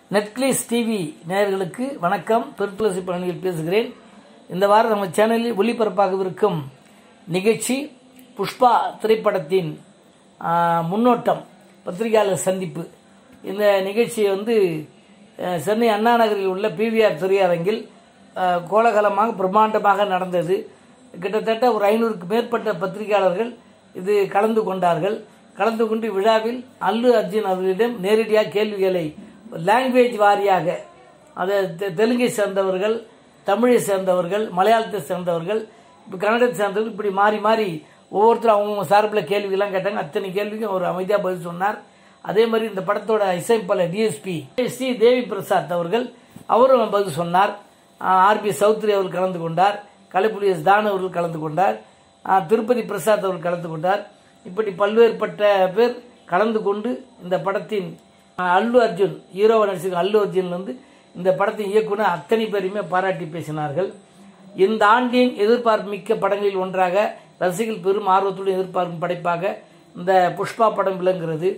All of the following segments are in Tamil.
நெட்கிளிஸ் டிவி நேயர்களுக்கு வணக்கம் பெருத்துளசி பழனியில் பேசுகிறேன் இந்த வாரம் நம்ம சேனலில் ஒளிபரப்பாகவிருக்கும் நிகழ்ச்சி புஷ்பா திரைப்படத்தின் ஆ, முன்னோட்டம் பத்திரிகையாளர் சந்திப்பு இந்த நிகழ்ச்சியை வந்து அ, சென்னை அண்ணா நகரில் உள்ள பிவிஆர் திரையரங்கில் அ, கோலாகலமாக பிரம்மாண்டமாக நடந்தது கிட்டத்தட்ட ஒரு ஐநூறுக்கு மேற்பட்ட பத்திரிகையாளர்கள் இது கலந்து கொண்டார்கள் கலந்து கொண்டு விழாவில் அல்லு அர்ஜுன் அவர்களிடம் நேரடியாக கேள்விகளை லாங்குவேஜ் வாரியாக அதை தெ- தெலுங்கை சேர்ந்தவர்கள் தமிழை சேர்ந்தவர்கள் மலையாளத்தை சேர்ந்தவர்கள் இப்போ கன்னடத்தை சேர்ந்தவர்கள் இப்படி மாறி மாறி ஒவ்வொருத்தரும் அவங்க சார்பில் கேள்வியெல்லாம் கேட்டாங்க அத்தனை கேள்விக்கும் அவர் அமைதியாக பதில் சொன்னார் அதே மாதிரி இந்த படத்தோட இசைப்பாளர் டிஎஸ்பி ஸ்ரீ தேவி பிரசாத் அவர்கள் அவரும் பதில் சொன்னார் ஆர்பி சௌத்ரி அவர்கள் கலந்து கொண்டார் கலைப்புலி எஸ் தான் அவர்கள் கலந்து கொண்டார் ஆ, திருப்பதி பிரசாத் அவர்கள் கலந்து கொண்டார் இப்படி பல்வேறுபட்ட பேர் கலந்து கொண்டு இந்த படத்தின் ஆ, அல்லு அர்ஜுன் ஹீரோவை நடிச்சிருக்க அல்லு அர்ஜுன் வந்து இந்த படத்தின் இயக்குனர் அத்தனை பேரையுமே பாராட்டி பேசினார்கள் இந்த ஆண்டின் எதிர்பார்ப்பு மிக்க படங்களில் ஒன்றாக ரசிகர்கள் பெரும் ஆர்வத்துடன் எதிர்பார்க்கும் படைப்பாக இந்த புஷ்பா படம் விளங்குகிறது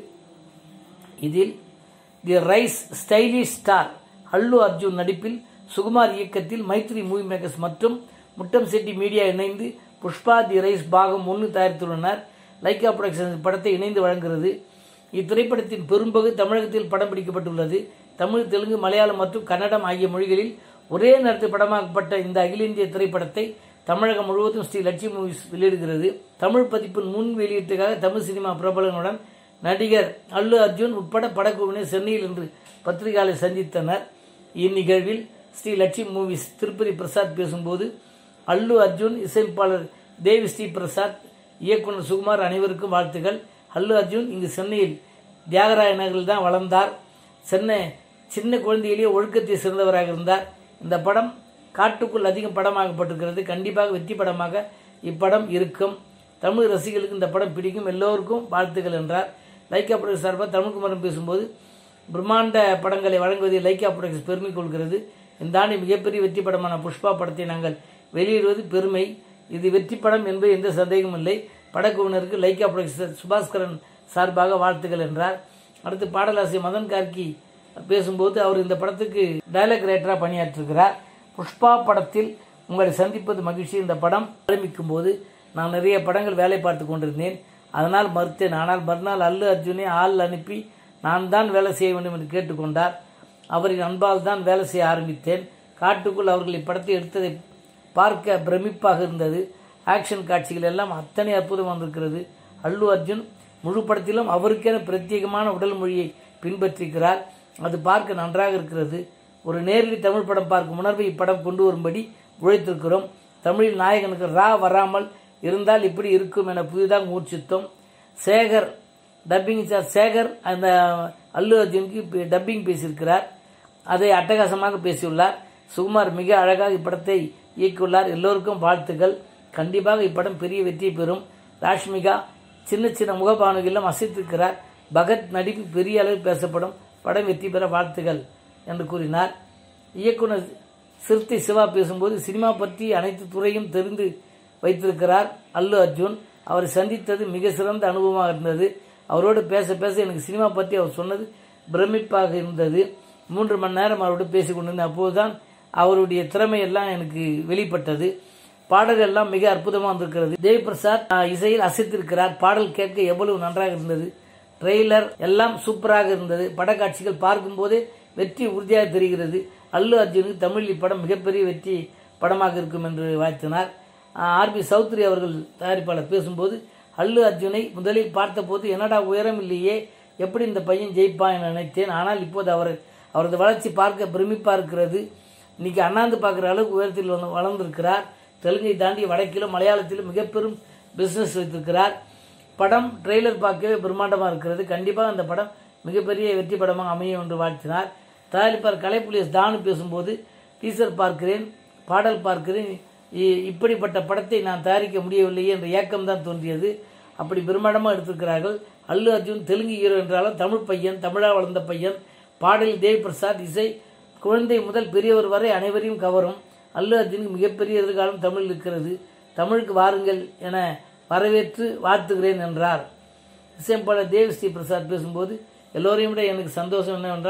இதில் the rise stylish star Allu Arjun நடிப்பில் சுகுமார் இயக்கத்தில் மைத்ரி மூவி மேக்கர்ஸ் மற்றும் முட்டம் செட்டி மீடியா இணைந்து புஷ்பா தி ரைஸ் பாகம் ஒன்று தயாரித்துள்ளனர் லைக்கா புரொடக்ஷன் படத்தை இணைந்து வழங்குகிறது இத்திரைப்படத்தின் பெரும்பகுதி தமிழகத்தில் படம் பிடிக்கப்பட்டுள்ளது தமிழ் தெலுங்கு மலையாளம் மற்றும் கன்னடம் ஆகிய மொழிகளில் ஒரே நேரத்தில் படமாக்கப்பட்ட இந்த அகில இந்திய திரைப்படத்தை தமிழகம் முழுவதும் ஸ்ரீ லட்சுமி மூவிஸ் வெளியிடுகிறது தமிழ் பதிப்பின் முன் வெளியீட்டுக்காக தமிழ் சினிமா பிரபலங்களுடன் நடிகர் அல்லு அர்ஜுன் உட்பட படக்குழுவினர் சென்னையில் இன்று பத்திரிகையாளரை சந்தித்தனர் இந்நிகழ்வில் ஸ்ரீ லட்சுமி மூவிஸ் திருப்பதி பிரசாத் பேசும்போது அல்லு அர்ஜுன் இசையமைப்பாளர் தேவி ஸ்ரீ பிரசாத் இயக்குனர் சுகுமார் அனைவருக்கும் வாழ்த்துக்கள் அல்லு அர்ஜுன் இங்கு சென்னையில் தியாகராய நகரில் தான் வளர்ந்தார் சென்னை சின்ன குழந்தையிலேயே ஒழுக்கத்தை சிறந்தவராக இருந்தார் இந்த படம் காட்டுக்குள் அதிகம் படமாக்கப்பட்டிருக்கிறது கண்டிப்பாக வெற்றி படமாக இப்படம் இருக்கும் தமிழ் ரசிகர்களுக்கு இந்த படம் பிடிக்கும் எல்லோருக்கும் வாழ்த்துக்கள் என்றார் லைக்கா புரொடக்ஷன் சார்பாக தமிழ்குமரன் பேசும்போது பிரம்மாண்ட படங்களை வழங்குவதில் லைக்கா புரொடக்ஷன் பெருமை கொள்கிறது இந்த ஆண்டு மிகப்பெரிய வெற்றி படமான புஷ்பா படத்தை நாங்கள் வெளியிடுவது பெருமை இது வெற்றி படம் என்பது எந்த சந்தேகமும் இல்லை படக்குழுவினருக்கு லைக்கா புரொடக்ஷன் சுபாஸ்கரன் சார்பாக வாழ்த்துக்கள் என்றார் அடுத்து பாடலாசிரியர் மதன் கார்கி பேசும்போது அவர் இந்த படத்துக்கு டைலாக் ரைட்டராக பணியாற்றிருக்கிறார் புஷ்பா படத்தில் உங்களை சந்திப்பது மகிழ்ச்சி இந்த படம் ஆரம்பிக்கும் போது நான் நிறைய படங்கள் வேலை பார்த்து கொண்டிருந்தேன் அதனால் மறுத்தேன் ஆனால் மறுநாள் அல்லு அர்ஜுனை ஆள் அனுப்பி நான் தான் வேலை செய்ய வேண்டும் என்று கேட்டுக்கொண்டார் அவரின் அன்பால் தான் வேலை செய்ய ஆரம்பித்தேன் காட்டுக்குள் அவர்கள் இப்படத்தை எடுத்ததை பார்க்க பிரமிப்பாக இருந்தது ஆக்ஷன் காட்சிகள் எல்லாம் அத்தனை அற்புதம் வந்திருக்கிறது அல்லு அர்ஜுன் முழு படத்திலும் அவருக்கென பிரத்யேகமான உடல் மொழியை பின்பற்றிருக்கிறார் அது பார்க்க நன்றாக இருக்கிறது ஒரு நேரடி தமிழ் படம் பார்க்கும் உணர்வை இப்படம் கொண்டு வரும்படி உழைத்திருக்கிறோம் தமிழில் நாயகனுக்கு ரா வராமல் இருந்தால் இப்படி இருக்கும் என புதிதாக முயற்சித்தோம் சேகர் டப்பிங் சார் சேகர் அந்த அல்லு அர்ஜுனுக்கு டப்பிங் பேசியிருக்கிறார் அதை அட்டகாசமாக பேசியுள்ளார் சுகுமார் மிக அழகாக இப்படத்தை இயக்கியுள்ளார் எல்லோருக்கும் வாழ்த்துக்கள் கண்டிப்பாக இப்படம் பெரிய வெற்றியை பெறும் ராஷ்மிகா சின்ன சின்ன முகபானுகளிலும் அசைத்திருக்கிறார் பகத் நடிப்பு பெரிய அளவில் பேசப்படும் படம் வெற்றி பெற வாழ்த்துகள் என்று கூறினார் இயக்குனர் சிறுத்தை சிவா பேசும்போது சினிமா பற்றி அனைத்து துறையும் தெரிந்து வைத்திருக்கிறார் அல்லு அர்ஜுன் அவரை சந்தித்தது மிக சிறந்த அனுபவமாக இருந்தது அவரோடு பேச பேச எனக்கு சினிமா பற்றி அவர் சொன்னது பிரமிப்பாக இருந்தது மூன்று மணி நேரம் அவரோடு பேசிக் கொண்டிருந்தேன் அப்போதுதான் அவருடைய திறமையெல்லாம் எனக்கு வெளிப்பட்டது பாடல்கள் எல்லாம் மிக அற்புதமாக வந்திருக்கிறது தேவி பிரசாத் ஆஹ், இசையில் அசைத்திருக்கிறார் பாடல் கேட்க எவ்வளவு நன்றாக இருந்தது ட்ரெய்லர் எல்லாம் சூப்பராக இருந்தது படக்காட்சிகள் பார்க்கும்போதே வெற்றி உறுதியாக தெரிகிறது அல்லு அர்ஜுனுக்கு தமிழ் இப்படம் மிகப்பெரிய வெற்றி படமாக இருக்கும் என்று வாழ்த்தினார் ஆர்பி சௌத்ரி அவர்கள் தயாரிப்பாளர் பேசும்போது அல்லு அர்ஜுனை முதலில் பார்த்தபோது என்னடா உயரம் இல்லையே எப்படி இந்த பையன் ஜெயிப்பான் என நினைத்தேன் ஆனால் இப்போது அவர் அவரது வளர்ச்சி பார்க்க பிரமிப்பா இருக்கிறது இன்னைக்கு அண்ணாந்து பார்க்குற அளவுக்கு உயரத்தில் வந்து வளர்ந்திருக்கிறார் தெலுங்கை தாண்டி வடக்கிலும் மலையாளத்திலும் மிக பெரும் பிசினஸ் வைத்திருக்கிறார் படம் ட்ரெய்லர் பார்க்கவே பிரம்மாண்டமாக இருக்கிறது கண்டிப்பாக அந்த படம் மிகப்பெரிய வெற்றி படமாக அமையும் என்று வாழ்த்தினார் தயாரிப்பாளர் கலைப்புலியஸ் தானு பேசும்போது டீசர் பார்க்கிறேன் பாடல் பார்க்கிறேன் இ- இப்படிப்பட்ட படத்தை நான் தயாரிக்க முடியவில்லையே என்ற ஏக்கம் தான் தோன்றியது அப்படி பிரம்மாண்டமாக எடுத்திருக்கிறார்கள் அல்லு அர்ஜுன் தெலுங்கு ஹீரோ என்றாலும் தமிழ் பையன் தமிழாக வளர்ந்த பையன் பாடலில் தேவி பிரசாத் இசை குழந்தை முதல் பெரியவர் வரை அனைவரையும் கவரும் அல்லு அர்ஜுனுக்கு மிகப்பெரிய எதிர்காலம் தமிழ் இருக்கிறது தமிழுக்கு வாருங்கள் என வரவேற்று வாழ்த்துகிறேன் என்றார் இசையமைப்பாளர் தேவி ஸ்ரீ பிரசாத் பேசும்போது எல்லோரையும் விட எனக்கு சந்தோஷம் என்னவென்றால்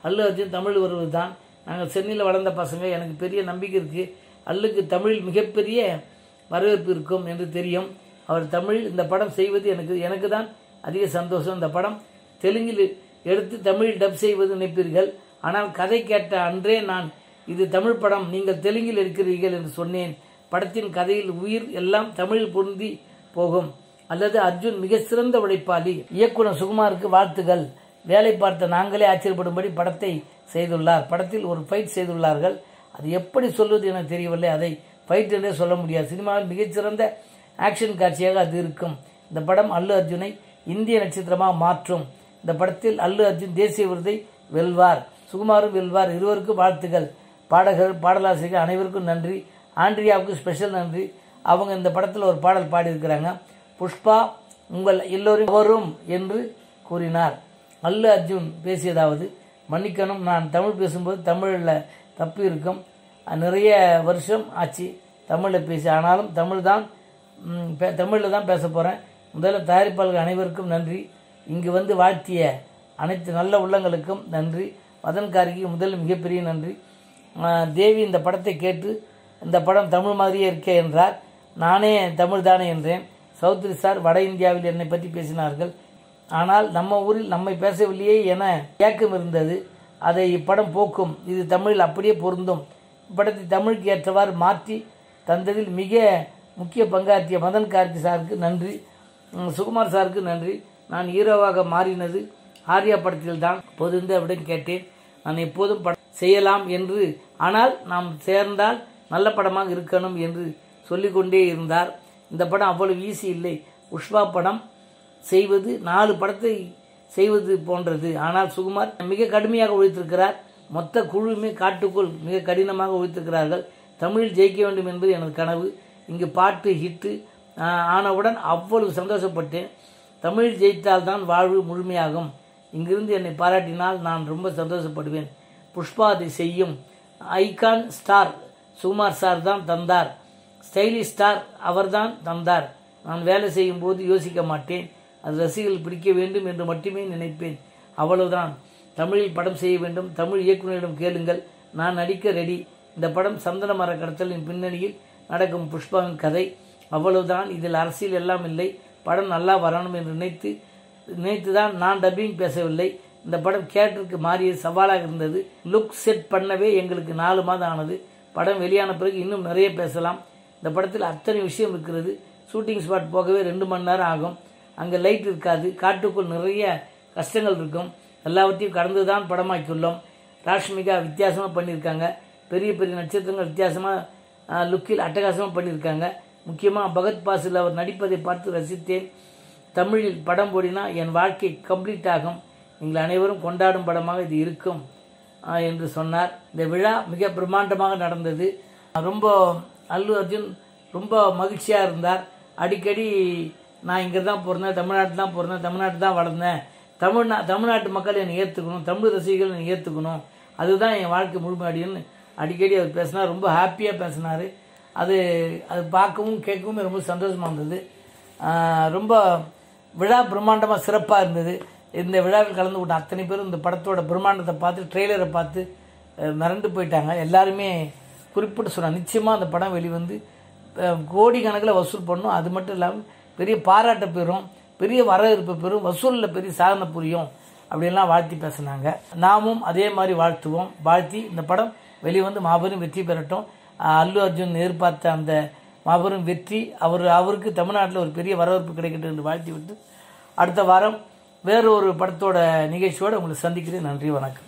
அல்லு அர்ஜுன் தமிழ் வருவது தான் நாங்கள் சென்னையில் வளர்ந்த பசங்க எனக்கு பெரிய நம்பிக்கை இருக்குது அல்லுக்கு தமிழ் மிகப்பெரிய வரவேற்பு இருக்கும் என்று தெரியும் அவர் தமிழ் இந்த படம் செய்வது எனக்கு எனக்கு தான் அதிக சந்தோஷம் இந்த படம் தெலுங்கில் எடுத்து தமிழ் டப் செய்வது நினைப்பீர்கள் ஆனால் கதை கேட்ட அன்றே நான் இது தமிழ் படம் நீங்கள் தெலுங்கில் இருக்கிறீர்கள் என்று சொன்னேன் படத்தின் கதையில் உயிர் எல்லாம் தமிழில் பொருந்தி போகும் அல்லது அர்ஜுன் மிக சிறந்த உழைப்பாளி இயக்குனர் சுகுமாருக்கு வாழ்த்துகள் வேலை பார்த்த நாங்களே ஆச்சரியப்படும்படி படத்தை செய்துள்ளார் படத்தில் ஒரு ஃபைட் செய்துள்ளார்கள் அது எப்படி சொல்வது என தெரியவில்லை அதை ஃபைட் என்றே சொல்ல முடியாது சினிமாவில் மிகச்சிறந்த ஆக்ஷன் காட்சியாக அது இருக்கும் இந்த படம் அல்லு அர்ஜுனை இந்திய நட்சத்திரமாக மாற்றும் இந்த படத்தில் அல்லு அர்ஜுன் தேசிய விருதை வெல்வார் சுகுமாரும் வெல்வார் இருவருக்கும் வாழ்த்துக்கள் பாடகர் பாடலாசிரியர் அனைவருக்கும் நன்றி ஆண்ட்ரியாவுக்கு ஸ்பெஷல் நன்றி அவங்க இந்த படத்தில் ஒரு பாடல் பாடியிருக்கிறாங்க புஷ்பா உங்கள் எல்லோரும் வரும் என்று கூறினார் அல்லு அர்ஜுன் பேசியதாவது மன்னிக்கணும் நான் தமிழ் பேசும்போது தமிழில் தப்பு இருக்கும் நிறைய வருஷம் ஆச்சு தமிழில் பேசி ஆனாலும் தமிழ் தான் தமிழில் தான் பேச போகிறேன் முதல்ல தயாரிப்பாளர்கள் அனைவருக்கும் நன்றி இங்கு வந்து வாழ்த்திய அனைத்து நல்ல உள்ளங்களுக்கும் நன்றி மதன் கார்கிக்கு முதல் மிகப்பெரிய நன்றி தேவி இந்த படத்தை கேட்டு இந்த படம் தமிழ் மாதிரியே இருக்கே என்றார் நானே தமிழ் தானே என்றேன் சௌத்ரி சார் வட இந்தியாவில் என்னை பற்றி பேசினார்கள் ஆனால் நம்ம ஊரில் நம்மை பேசவில்லையே என ஏக்கம் இருந்தது அதை இப்படம் போக்கும் இது தமிழில் அப்படியே பொருந்தும் இப்படத்தை தமிழுக்கு ஏற்றவாறு மாற்றி தந்ததில் மிக முக்கிய பங்காற்றிய மதன் கார்கி சாருக்கு நன்றி சுகுமார் சாருக்கு நன்றி நான் ஹீரோவாக மாறினது ஆர்யா படத்தில் தான் பொதுந்து அப்படின்னு கேட்டேன் நான் எப்போதும் படம் செய்யலாம் என்று ஆனால் நாம் சேர்ந்தால் நல்ல படமாக இருக்கணும் என்று சொல்லிக்கொண்டே இருந்தார் இந்த படம் அவ்வளவு ஈஸி இல்லை புஷ்பா படம் செய்வது நாலு படத்தை செய்வது போன்றது ஆனால் சுகுமார் மிக கடுமையாக உழைத்திருக்கிறார் மொத்த குழுவுமே காட்டுக்குள் மிக கடினமாக உழைத்திருக்கிறார்கள் தமிழில் ஜெயிக்க வேண்டும் என்பது எனது கனவு இங்கு பாட்டு ஹிட்டு ஆனவுடன் அவ்வளவு சந்தோஷப்பட்டேன் தமிழில் ஜெயித்தால்தான் வாழ்வு முழுமையாகும் இங்கிருந்து என்னை பாராட்டினால் நான் ரொம்ப சந்தோஷப்படுவேன் புஷ்பா அதை செய்யும் ஐகான் ஸ்டார் சுகுமார் சார் தான் தந்தார் ஸ்டைலிஷ் ஸ்டார் அவர்தான் தந்தார் நான் வேலை செய்யும் போது யோசிக்க மாட்டேன் அது ரசிகர்கள் பிடிக்க வேண்டும் என்று மட்டுமே நினைப்பேன் அவ்வளவுதான் தமிழில் படம் செய்ய வேண்டும் தமிழ் இயக்குநரிடம் கேளுங்கள் நான் நடிக்க ரெடி இந்த படம் சந்தன மர கடத்தலின் பின்னணியில் நடக்கும் புஷ்பாவின் கதை அவ்வளவுதான் இதில் அரசியல் எல்லாம் இல்லை படம் நல்லா வரணும் என்று நினைத்து நினைத்து தான் நான் டப்பிங் பேசவில்லை இந்த படம் கேட்டருக்கு மாறிய சவாலாக இருந்தது லுக் செட் பண்ணவே எங்களுக்கு நாலு மாதம் ஆனது படம் வெளியான பிறகு இன்னும் நிறைய பேசலாம் இந்த படத்தில் அத்தனை விஷயம் இருக்கிறது ஷூட்டிங் ஸ்பாட் போகவே ரெண்டு மணி நேரம் ஆகும் அங்கே லைட் இருக்காது காட்டுக்குள் நிறைய கஷ்டங்கள் இருக்கும் எல்லாவற்றையும் கடந்து தான் படமாக்கியுள்ளோம் ராஷ்மிகா வித்தியாசமாக பண்ணியிருக்காங்க பெரிய பெரிய நட்சத்திரங்கள் வித்தியாசமாக லுக்கில் அட்டகாசமாக பண்ணியிருக்காங்க முக்கியமாக பகத் பாசில் அவர் நடிப்பதை பார்த்து ரசித்தேன் தமிழில் படம் போடினா என் வாழ்க்கை கம்ப்ளீட் ஆகும் நீங்கள் அனைவரும் கொண்டாடும் படமாக இது இருக்கும் என்று சொன்னார் இந்த விழா மிக பிரம்மாண்டமாக நடந்தது ரொம்ப அல்லு அர்ஜுன் ரொம்ப மகிழ்ச்சியாக இருந்தார் அடிக்கடி நான் இங்கே தான் பிறந்தேன் தமிழ்நாட்டில் தான் பிறந்தேன் தமிழ்நாட்டு தான் வளர்ந்தேன் தமிழ்நா தமிழ்நாட்டு மக்கள் என்னை ஏற்றுக்கணும் தமிழ் ரசிகர்கள் என்னை ஏற்றுக்கணும் அதுதான் என் வாழ்க்கை முழுமையடின்னு அடிக்கடி அவர் பேசினார் ரொம்ப ஹாப்பியாக பேசினார் அது அது பார்க்கவும் கேட்கவும் ரொம்ப சந்தோஷமாக இருந்தது ரொம்ப விழா பிரம்மாண்டமாக சிறப்பாக இருந்தது இந்த விழாவில் கலந்து கொண்ட அத்தனை பேரும் இந்த படத்தோட பிரம்மாண்டத்தை பார்த்து ட்ரெய்லரை பார்த்து மிரண்டு போயிட்டாங்க எல்லாருமே குறிப்பிட்டு சொன்னாங்க நிச்சயமாக அந்த படம் வெளிவந்து கோடி கணக்கில் வசூல் பண்ணும் அது மட்டும் இல்லாமல் பெரிய பாராட்ட பெறும் பெரிய வரவேற்பு பெறும் வசூலில் பெரிய சாதனை புரியும் அப்படியெல்லாம் வாழ்த்தி பேசினாங்க நாமும் அதே மாதிரி வாழ்த்துவோம் வாழ்த்தி இந்த படம் வெளிவந்து மாபெரும் வெற்றி பெறட்டும் அல்லு அர்ஜுன் எதிர்பார்த்த அந்த மாபெரும் வெற்றி அவர் அவருக்கு தமிழ்நாட்டில் ஒரு பெரிய வரவேற்பு கிடைக்கட்டும் என்று வாழ்த்தி விட்டு அடுத்த வாரம் வேறு ஒரு படத்தோட நிகழ்ச்சியோடு உங்களை சந்திக்கிறேன் நன்றி வணக்கம்